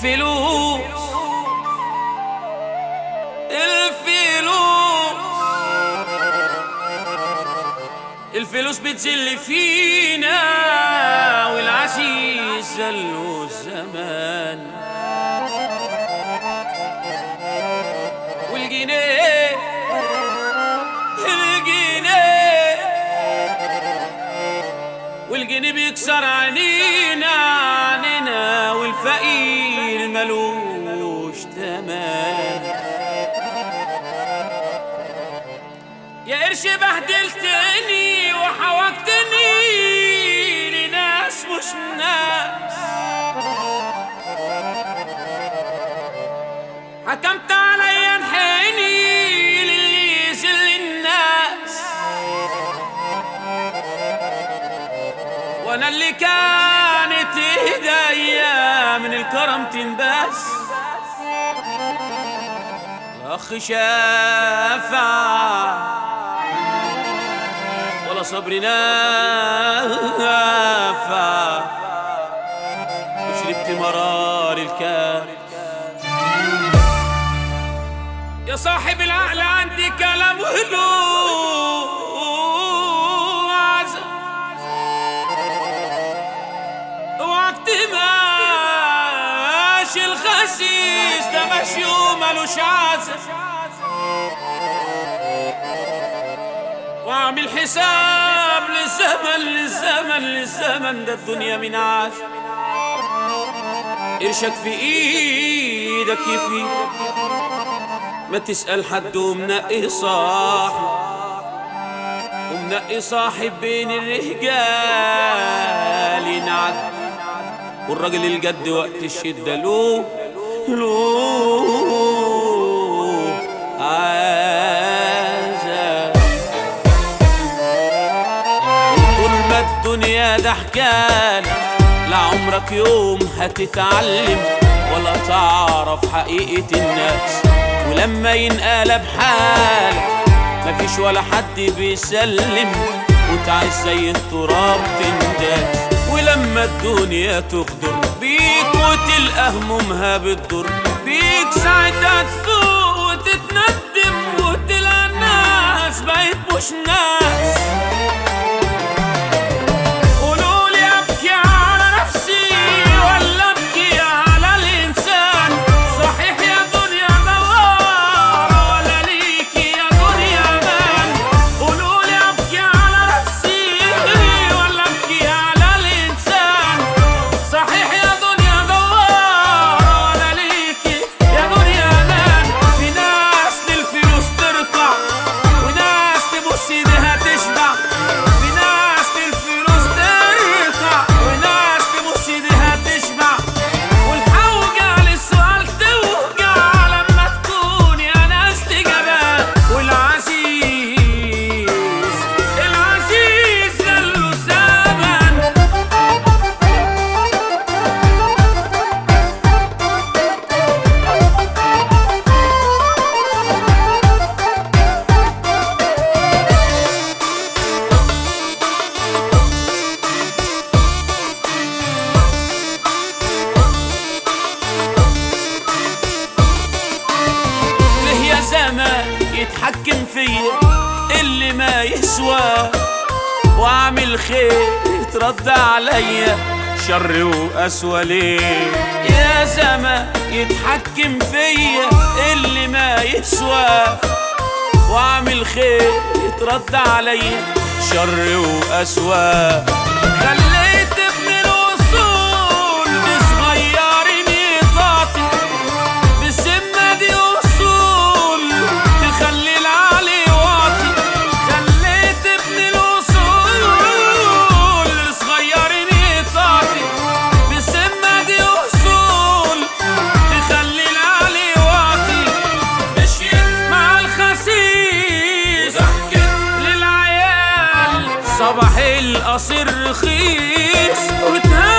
الفلوس الفلوس الفلوس بتزل فينا والعزيز زلوا الزمان والجنيه الجنيه والجنيه بيكسر عينينا عنينا والفقير ملوش تمام يا قرش بهدلتني وحوجتني لناس مش ناس حكمت عليا انحني للي يذل الناس وانا اللي كانت ايديا من الكرم تنبس الاخ شافع ولا صبر نافع وشربت مرار الكارث يا صاحب العقل عندي كلام وهلو عزم اوعك تماشي الخسيس ده ماشي ومالوش عزم واعمل حساب للزمن للزمن للزمن ده الدنيا من عاش قرشك في ايدك يفيدك ما تسأل حد ومنقي صاحب ومنقي صاحب بين الرجال ينعد والراجل الجد وقت الشدة له له عازة طول ما الدنيا ضحكان لعمرك يوم هتتعلم ولا تعرف حقيقة الناس ولما ينقلب حالك مفيش ولا حد بيسلم وتعيش زي التراب تنداس ولما الدنيا تغدر بيك وتلقى همومها بتضر بيك ساعتها تفوق وتتندم وتلقى الناس بقيت مش ناس قولولي ابكي على نفسي ولا ابكي على الانسان صحيح يا دنيا دوار ولا ليكي يا دنيا مان قولولي ابكي على نفسي ولا ابكي على الانسان صحيح يا دنيا دوار ولا ليكي يا دنيا مان في ناس للفلوس ترقع وناس تبص ايديها تشبع في ناس للفلوس ترقع وناس تبص ايديها تشبع والحوجة للسؤال توجع لما تكون يا ناس تجابات والعزيز العزيز له ثمن ليه يا زمان يتحكم فيا اللي ما يسوى واعمل خير يترد عليا شر وقسوة ليه يا زمان يتحكم فيا اللي ما يسوى واعمل خير يترد عليا شر وقسوة خليت ابن الوصول بصغيرين يطاطي بالسمة دي أصول تخلي العلي واطي خليت ابن الأصول صغيرين يطاطي بالسمة دي أصول تخلي العلي واطي مشيت مع الخسيس للعيال صباح القصير رخيص وتهان